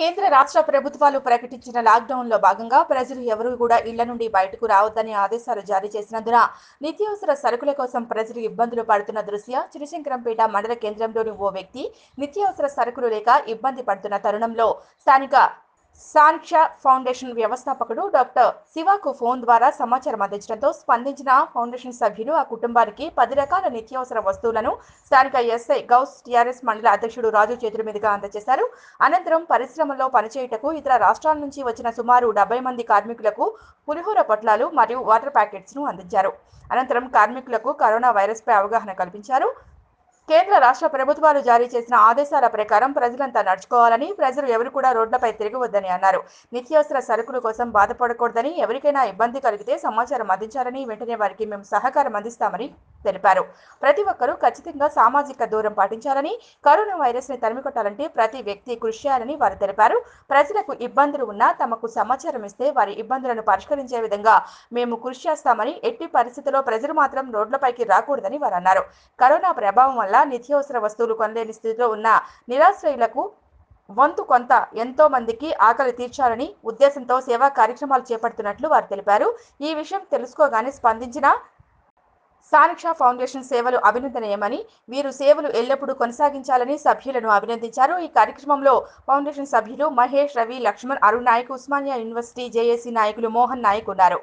కేంద్ర రాష్ట్ర ప్రభుత్వాలు ప్రకటించిన లాక్డౌన్ లో భాగంగా ప్రజలు ఎవరూ కూడా ఇళ్ల నుండి బయటకు రావద్దని ఆదేశాలు జారీ చేసినందున నిత్యావసర సరుకుల కోసం ప్రజలు ఇబ్బందులు పడుతున్న దృష్ట్యా చినశంకరంపేట మండల కేంద్రంలోని ఓ వ్యక్తి నిత్యావసర సరుకులు లేక ఇబ్బంది పడుతున్న తరుణంలో స్థానిక సాంక్ష ఫౌండేషన్ వ్యవస్థాపకుడు డాక్టర్ శివాకు ఫోన్ ద్వారా సమాచారం అందించడంతో స్పందించిన ఫౌండేషన్ సభ్యులు ఆ కుటుంబానికి పది రకాల నిత్యావసర వస్తువులను స్థానిక ఎస్ఐ గౌస్ టీఆర్ఎస్ మండల అధ్యక్షుడు రాజు చేతుల మీదుగా అందజేశారు అనంతరం పరిశ్రమలో పనిచేయుటకు ఇతర రాష్ట్రాల నుంచి వచ్చిన సుమారు డెబ్బై మంది కార్మికులకు పులిహోర పొట్లాలు మరియు వాటర్ ప్యాకెట్స్ ను అందించారు అనంతరం కార్మికులకు కరోనా వైరస్ పై అవగాహన కల్పించారు కేంద్ర రాష్ట్ర ప్రభుత్వాలు జారీ చేసిన ఆదేశాల ప్రకారం ప్రజలంతా నడుచుకోవాలని ప్రజలు ఎవరు కూడా రోడ్లపై తిరగవద్దని అన్నారు నిత్యావసర సరుకుల కోసం బాధపడకూడదని ఎవరికైనా ఇబ్బంది కలిగితే సమాచారం అందించాలని వెంటనే వారికి మేము సహకారం అందిస్తామని తెలిపారు ప్రతి ఒక్కరూ ఖచ్చితంగా సామాజిక దూరం పాటించాలని కరోనా వైరస్ ని తరిమికొట్టాలంటే ప్రతి వ్యక్తి కృషి చేయాలని వారు తెలిపారు ప్రజలకు ఇబ్బందులు ఉన్నా తమకు సమాచారం ఇస్తే వారి ఇబ్బందులను పరిష్కరించే విధంగా మేము కృషి చేస్తామని ఎట్టి పరిస్థితుల్లో ప్రజలు మాత్రం రోడ్లపైకి రాకూడదని వారు అన్నారు కరోనా ప్రభావం వల్ల నిత్యావసర వస్తువులు కొనలేని స్థితిలో ఉన్న నిరాశ్రయులకు వంతు కొంత ఎంతో మందికి ఆకలి తీర్చాలని ఉద్దేశంతో సేవా కార్యక్రమాలు చేపడుతున్నట్లు వారు తెలిపారు ఈ విషయం తెలుసుకోగానే స్పందించిన సానిక్ష ఫౌండేషన్ సేవలు అభినందనీయమని వీరు సేవలు ఎల్లప్పుడూ కొనసాగించాలని సభ్యులను అభినందించారు ఈ కార్యక్రమంలో ఫౌండేషన్ సభ్యులు మహేష్ రవి లక్ష్మణ్ అరుణ్ నాయక్ ఉస్మానియా యూనివర్సిటీ జేఏసీ నాయకులు మోహన్ నాయక్ ఉన్నారు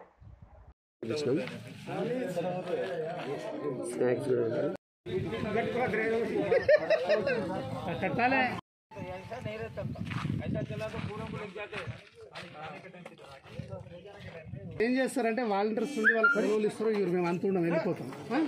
స్నాక్స్ కూడా ఉన్నాయి. ఏం చేస్తారంటే వాలంటీర్స్ నుండి వాళ్ళకి కొనుగోలు ఇస్తారు ఇవ్వరు మేము అంత ఉండం వెళ్ళిపోతాం ఆ?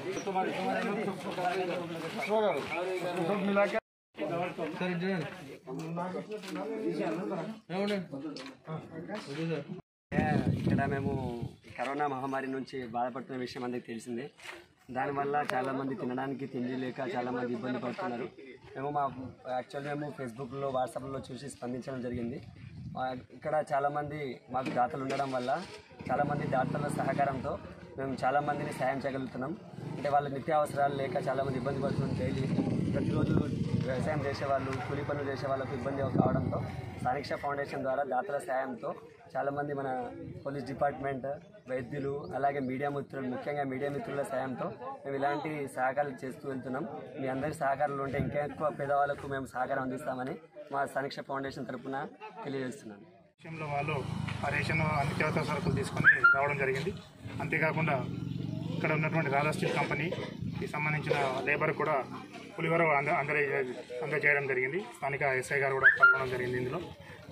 ఇక్కడ మేము కరోనా మహమ్మారి నుంచి బాధపడుతున్న విషయం అందరికీ తెలిసిందే దానివల్ల చాలామంది తినడానికి తిండి లేక చాలామంది ఇబ్బంది పడుతున్నారు మేము మా యాక్చువల్ మేము ఫేస్బుక్లో వాట్సాప్లో చూసి స్పందించడం జరిగింది మా ఇక్కడ చాలామంది మాకు దాతలు ఉండడం వల్ల చాలామంది దాతల సహకారంతో మేము చాలామందిని సాయం చేయగలుగుతున్నాం అంటే వాళ్ళ నిత్యావసరాలు లేక చాలామంది ఇబ్బంది పడుతున్నారు డైలీ ప్రతిరోజు వ్యవసాయం చేసేవాళ్ళు కూలి పనులు చేసే వాళ్ళకు ఇబ్బంది కావడంతో సానిక్ష ఫౌండేషన్ ద్వారా దాతల సాయంతో చాలామంది మన పోలీస్ డిపార్ట్మెంట్ వైద్యులు అలాగే మీడియా మిత్రులు ముఖ్యంగా మీడియా మిత్రుల సాయంతో మేము ఇలాంటి సహకారాలు చేస్తూ వెళ్తున్నాం మీ అందరి సహకారాలు ఉంటే ఇంకా ఎక్కువ పేదవాళ్ళకు మేము సహకారం అందిస్తామని మా సానిక్ష ఫౌండేషన్ తరపున తెలియజేస్తున్నాను విషయంలో వాళ్ళు ఆ రేషన్ నిత్యావసర సరుకులు తీసుకొని రావడం జరిగింది అంతేకాకుండా ఇక్కడ ఉన్నటువంటి రాధా స్టీల్ కంపెనీకి సంబంధించిన లేబర్ కూడా పులిహోర అంద అందజే అందజేయడం జరిగింది స్థానిక ఎస్ఐ గారు కూడా పాల్గొనడం జరిగింది ఇందులో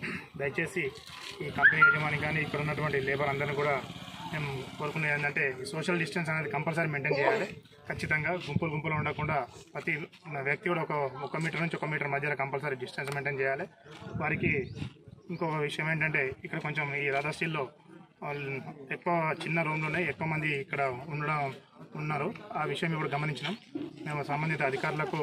దయచేసి ఈ కంపెనీ యజమాని కానీ ఇక్కడ ఉన్నటువంటి లేబర్ అందరిని కూడా మేము కోరుకునేది ఏంటంటే సోషల్ డిస్టెన్స్ అనేది కంపల్సరీ మెయింటైన్ చేయాలి ఖచ్చితంగా గుంపులు గుంపులు ఉండకుండా ప్రతి వ్యక్తి కూడా ఒక ఒక మీటర్ నుంచి ఒక మీటర్ మధ్యలో కంపల్సరీ డిస్టెన్స్ మెయింటైన్ చేయాలి వారికి ఇంకొక విషయం ఏంటంటే ఇక్కడ కొంచెం ఈ రాధా స్టీల్లో వాళ్ళు ఎక్కువ చిన్న రూమ్లోనే ఎక్కువ మంది ఇక్కడ ఉండడం ఉన్నారు ఆ విషయం ఇప్పుడు గమనించినాం మేము సంబంధిత అధికారులకు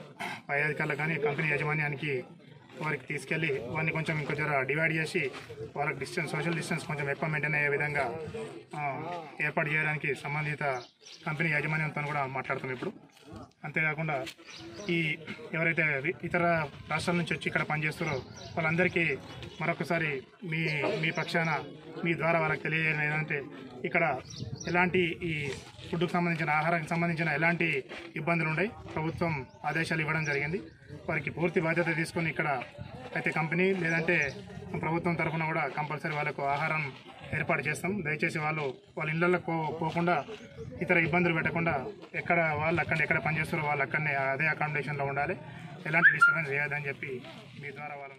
పై అధికారులకు కానీ కంపెనీ యాజమాన్యానికి వారికి తీసుకెళ్ళి వారిని కొంచెం ఇంకో జర డివైడ్ చేసి వాళ్ళకి డిస్టెన్స్ సోషల్ డిస్టెన్స్ కొంచెం ఎక్కువ మెయింటైన్ అయ్యే విధంగా ఆ, ఏర్పాటు చేయడానికి సంబంధిత కంపెనీ యాజమాన్యంతో కూడా మాట్లాడుతాం ఇప్పుడు అంతేకాకుండా ఈ ఎవరైతే వి- ఇతర రాష్ట్రాల నుంచి వచ్చి ఇక్కడ పనిచేస్తారో వాళ్ళందరికీ మరొకసారి మీ మీ పక్షాన మీ ద్వారా వాళ్ళకి తెలియజేయడం ఏంటంటే ఇక్కడ ఎలాంటి ఈ ఫుడ్కు సంబంధించిన ఆహారానికి సంబంధించిన ఎలాంటి ఇబ్బందులు ఉన్నాయి ప్రభుత్వం ఆదేశాలు ఇవ్వడం జరిగింది వారికి పూర్తి బాధ్యత తీసుకొని ఇక్కడ అయితే కంపెనీ లేదంటే ప్రభుత్వం తరఫున కూడా కంపల్సరీ వాళ్ళకు ఆహారం ఏర్పాటు చేస్తాం దయచేసి వాళ్ళు వాళ్ళ ఇళ్ళకు పోకుండా ఇతర ఇబ్బందులు పెట్టకుండా ఎక్కడ వాళ్ళు అక్కడ ఎక్కడ పనిచేస్తారో వాళ్ళు అక్కడనే అదే అకామిడేషన్లో ఉండాలి ఎలాంటి డిస్టర్బెన్స్ చేయదని చెప్పి మీ ద్వారా వాళ్ళని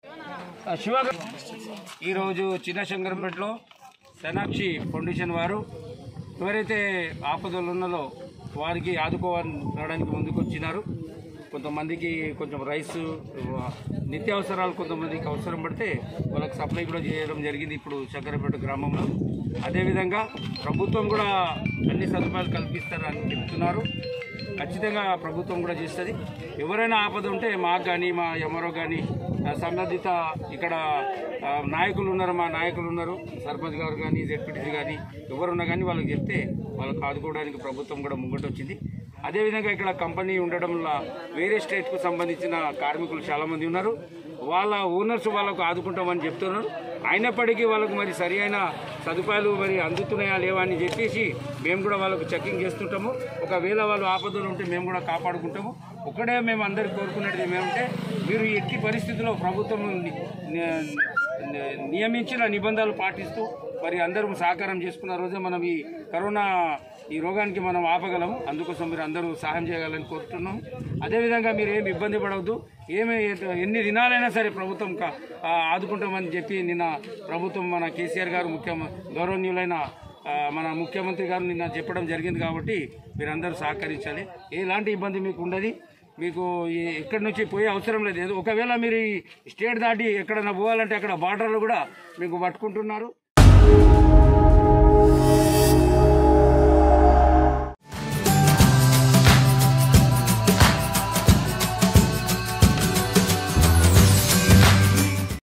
ఈరోజు చిన్న శంకరంపేటలో శనాక్షి ఫౌండేషన్ వారు ఎవరైతే ఆపదలు ఉన్నారో వారికి ఆదుకోవడానికి ముందుకు వచ్చినారు కొంతమందికి కొంచెం రైస్ నిత్యావసరాలు కొంతమందికి అవసరం పడితే వాళ్ళకి సప్లై కూడా చేయడం జరిగింది ఇప్పుడు శంకరపేట గ్రామంలో అదేవిధంగా ప్రభుత్వం కూడా అన్ని సదుపాయాలు కల్పిస్తారని చెప్తున్నారు ఖచ్చితంగా ప్రభుత్వం కూడా చేస్తుంది ఎవరైనా ఆపద ఉంటే మాకు కానీ మా ఎంఆర్ఓ కానీ సంబంధిత ఇక్కడ ఆ, నాయకులు ఉన్నారు మా నాయకులు ఉన్నారు సర్పంచ్ గారు కానీ జెడ్పీటీసీ కానీ ఎవరున్నా కానీ వాళ్ళకి చెప్తే వాళ్ళకి ఆదుకోవడానికి ప్రభుత్వం కూడా ముంగట వచ్చింది అదేవిధంగా ఇక్కడ కంపెనీ ఉండడం వల్ల వేరే స్టేట్కు సంబంధించిన కార్మికులు చాలామంది ఉన్నారు వాళ్ళ ఓనర్స్ వాళ్ళకు ఆదుకుంటామని చెప్తున్నారు అయినప్పటికీ వాళ్ళకు మరి సరి అయిన సదుపాయాలు మరి అందుతున్నాయా లేవా అని చెప్పేసి మేము కూడా వాళ్ళకు చెకింగ్ చేస్తుంటాము ఒకవేళ వాళ్ళు ఆపదలు ఉంటే మేము కూడా కాపాడుకుంటాము ఒకటే మేము అందరికి కోరుకునేది ఏమంటే మీరు ఎట్టి పరిస్థితుల్లో ప్రభుత్వం ని- ని- ని- నియమించిన నిబంధనలు పాటిస్తూ మరి అందరూ సహకారం చేసుకున్న రోజే మనం ఈ కరోనా ఈ రోగానికి మనం ఆపగలము అందుకోసం మీరు అందరూ సహాయం చేయగలని కోరుతున్నాం అదేవిధంగా మీరు ఏమి ఇబ్బంది పడవద్దు ఏమి ఎన్ని దినాలైనా సరే ప్రభుత్వం కా- ఆ, ఆదుకుంటామని చెప్పి నిన్న ప్రభుత్వం మన కేసీఆర్ గారు ముఖ్య గౌరవనీయులైన ఆ, మన ముఖ్యమంత్రి గారు నిన్న చెప్పడం జరిగింది కాబట్టి మీరందరూ సహకరించాలి ఎలాంటి ఇబ్బంది మీకు ఉండదు మీకు ఈ- ఇక్కడి నుంచి పోయే అవసరం లేదు ఏదో ఒకవేళ మీరు ఈ స్టేట్ దాటి ఎక్కడైనా పోవాలంటే అక్కడ బార్డర్లు కూడా మీకు పట్టుకుంటున్నారు